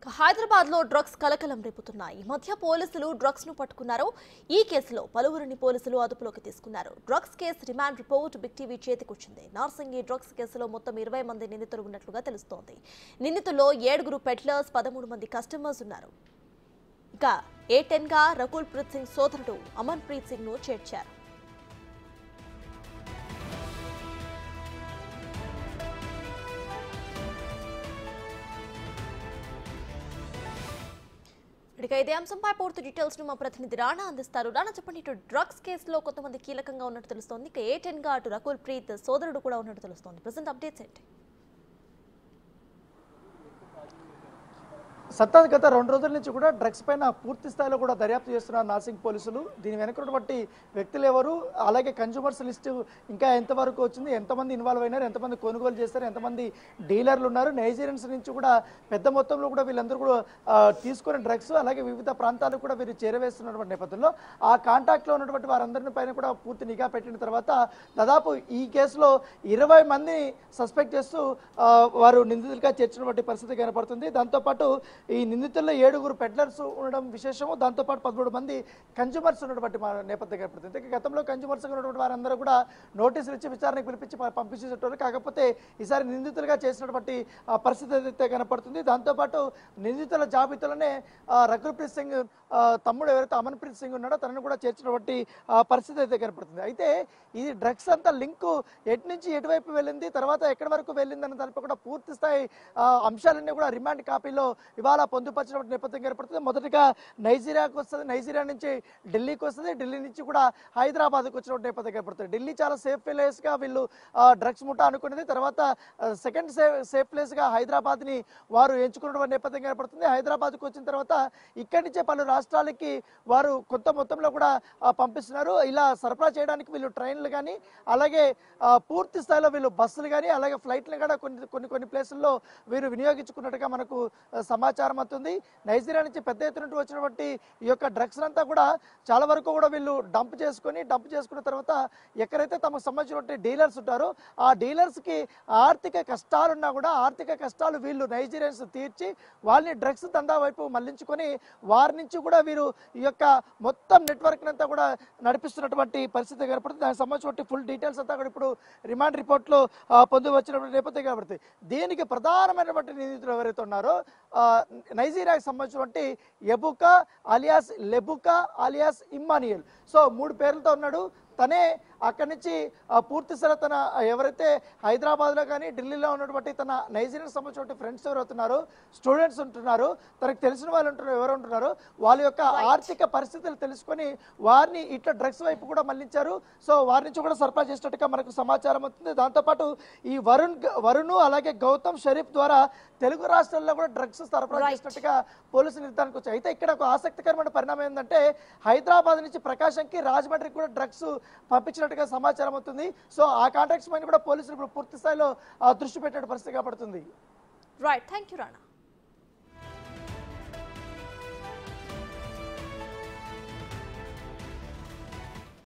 హైదరాబాద్ లో డ్రగ్స్ కలకలం రేపుతున్నాయి ఈ మధ్య పోలీసులు డ్రగ్స్ ను పట్టుకున్నారు ఈ కేసులో పలువురిని పోలీసులు అదుపులోకి తీసుకున్నారు drugs case remand report Big TV చేతికొచ్చింది నార్సింగి డ్రగ్స్ కేసులో మొత్తం ఇరవై మంది నిందితులు ఉన్నట్లుగా తెలుస్తోంది నిందితుల్లో ఏడుగురు పెడ్లర్స్ పదమూడు మంది కస్టమర్స్ ఉన్నారు ఇక ఏ టెన్ గా రకుల్ ప్రీత్ సింగ్ సోదరుడు అమన్ ప్రీత్ సింగ్ ను చేర్చారు ఇక ఇదే అంశంపై పూర్తి డీటెయిల్స్ ను మా ప్రతినిధి రాణా అందిస్తారు రాణా చెప్పండి ఇటు డ్రగ్స్ కేసులో కొంతమంది కీలకంగా ఉన్నట్టు తెలుస్తోంది ఇక ఏ టెన్ గా అటు రకుల్ ప్రీత్ సోదరుడు కూడా ఉన్నట్టు తెలుస్తోంది ప్రజెంట్ అప్డేట్స్ ఏంటి సత్తా గత రెండు రోజుల నుంచి కూడా డ్రగ్స్ పైన పూర్తి స్థాయిలో కూడా దర్యాప్తు చేస్తున్నారు నాసింగ్ పోలీసులు దీని వెనుకున్నటువంటి వ్యక్తులు ఎవరు అలాగే కన్జ్యూమర్స్ లిస్ట్ ఇంకా ఎంతవరకు వచ్చింది ఎంతమంది ఇన్వాల్వ్ అయినారు ఎంతమంది కొనుగోలు చేస్తారు ఎంతమంది డీలర్లు ఉన్నారు నైజీరియన్స్ నుంచి కూడా పెద్ద మొత్తంలో కూడా వీళ్ళందరూ కూడా ఆ, తీసుకునే డ్రగ్స్ అలాగే వివిధ ప్రాంతాలకు కూడా వీరు చేరవేస్తున్నటువంటి నేపథ్యంలో ఆ కాంటాక్ట్లో ఉన్నటువంటి వారందరిని పైన కూడా పూర్తి నిఘా పెట్టిన తర్వాత దాదాపు ఈ కేసులో ఇరవై మంది సస్పెక్ట్ చేస్తూ ఆ, వారు నిందితులుగా చేర్చినటువంటి పరిస్థితి కనపడుతుంది దాంతోపాటు ఈ నిందితుల్లో ఏడుగురు పెడ్లర్స్ ఉండడం విశేషము దాంతోపాటు పదమూడు మంది కన్జ్యూమర్స్ ఉన్నటువంటి మా నేపథ్యం కనపడుతుంది ఇక గతంలో కన్జ్యూమర్స్ ఉన్నటువంటి వారందరూ కూడా నోటీసులు ఇచ్చి విచారణకు పిలిపించి ప- పంపించేటోరు కాకపోతే ఈసారి నిందితులుగా చేసినటువంటి ఆ, పరిస్థితి అయితే కనపడుతుంది దాంతోపాటు నిందితుల జాబితాలోనే ఆ, రఘుప్రీత్ సింగ్ ఆ, తమ్ముడు ఎవరైతే అమన్ప్రీత్ సింగ్ ఉన్నాడో తనను కూడా చేర్చినటువంటి ఆ, పరిస్థితి అయితే కనపడుతుంది అయితే ఈ డ్రగ్స్ అంతా లింకు ఎటు నుంచి ఎటువైపు వెళ్ళింది తర్వాత ఎక్కడి వరకు వెళ్ళింది అన్న దానిపై కూడా పూర్తి స్థాయి ఆ, అంశాలన్నీ కూడా రిమాండ్ కాపీలో ఇవాళ పొందుపరిచినటువంటి నేపథ్యం ఏర్పడుతుంది మొదటిగా నైజీరియాకు వస్తుంది నైజీరియా నుంచి ఢిల్లీకి వస్తుంది ఢిల్లీ నుంచి కూడా హైదరాబాద్కి వచ్చినటువంటి నేపథ్యం ఏర్పడుతుంది ఢిల్లీ చాలా సేఫ్ ప్లేస్గా వీళ్ళు డ్రగ్స్ ముఠా అనుకునేది తర్వాత సెకండ్ సేఫ్ సేఫ్ ప్లేస్గా హైదరాబాద్ని వారు ఎంచుకున్నటువంటి నేపథ్యం ఏర్పడుతుంది హైదరాబాద్కు వచ్చిన తర్వాత ఇక్కడి నుంచే పలు రాష్ట్రాలకి వారు కొత్త మొత్తంలో కూడా ఆ, పంపిస్తున్నారు ఇలా సరఫరా చేయడానికి వీళ్ళు ట్రైన్లు కానీ అలాగే ఆ, పూర్తి స్థాయిలో వీళ్ళు బస్సులు కానీ అలాగే ఫ్లైట్లు కూడా కొన్ని కొన్ని కొన్ని ప్లేసుల్లో వీరు వినియోగించుకున్నట్టుగా మనకు ఆ, సమాచారం అవుతుంది నైజీరియా నుంచి పెద్ద ఎత్తున వచ్చినటువంటి ఈ యొక్క డ్రగ్స్ అంతా కూడా చాలా వరకు కూడా వీళ్ళు డంప్ చేసుకొని డంప్ చేసుకున్న తర్వాత ఎక్కడైతే తమకు సంబంధించినటువంటి డీలర్స్ ఉంటారో ఆ డీలర్స్ కి ఆర్థిక కష్టాలున్నా కూడా ఆర్థిక కష్టాలు వీళ్ళు నైజీరియన్స్ తీర్చి వాళ్ళని డ్రగ్స్ దందా వైపు మళ్లించుకొని వారి నుంచి కూడా వీరు ఈ యొక్క మొత్తం నెట్వర్క్ అంతా కూడా నడిపిస్తున్నటువంటి పరిస్థితి కనపడుతుంది దానికి సంబంధించిన ఫుల్ డీటెయిల్స్ అంతా కూడా ఇప్పుడు రిమాండ్ రిపోర్ట్ లో ఆ, పొందు వచ్చినటువంటి నేపథ్యం కనబడుతుంది దీనికి ప్రధానమైనటువంటి నిందితులు ఎవరైతే ఉన్నారో ఆ, నైజీరియాకి సంబంధించినటువంటి Ebuka alias Lebuka alias Emmanuel so మూడు పేర్లతో ఉన్నాడు తనే అక్కడి నుంచి ఆ, పూర్తి స్థల తన ఎవరైతే హైదరాబాద్లో కానీ ఢిల్లీలో ఉన్నటువంటి తన నైజీరియన్ సంబంధించిన ఫ్రెండ్స్ ఎవరైతున్నారో స్టూడెంట్స్ ఉంటున్నారు తనకు తెలిసిన వాళ్ళు ఉంటున్నారు ఎవరు ఉంటున్నారో వాళ్ళ యొక్క ఆర్థిక పరిస్థితులు తెలుసుకొని వారిని ఇట్లా డ్రగ్స్ వైపు కూడా మళ్లించారు సో వారి నుంచి కూడా సరఫరా చేసినట్టుగా మనకు సమాచారం అవుతుంది దాంతోపాటు ఈ వరుణ్ గ- వరుణ్ అలాగే గౌతమ్ షరీఫ్ ద్వారా తెలుగు రాష్ట్రాల్లో కూడా డ్రగ్స్ సరఫరా Right. చేసినట్టుగా పోలీసులు నిర్ధారణకు వచ్చాయి అయితే ఇక్కడ ఒక ఆసక్తికరమైన పరిణామం ఏంటంటే హైదరాబాద్ నుంచి ప్రకాశంకి రాజమండ్రికి కూడా డ్రగ్స్ పంపించినట్టుగా సమాచారం అవుతుంది సో ఆ కాంటాక్ట్స్ పైన కూడా పోలీసులు ఇప్పుడు పూర్తి స్థాయిలో ఆ, దృష్టి పెట్టే పరిస్థితి కాబడుతుంది రైట్ థ్యాంక్ యూ రాణా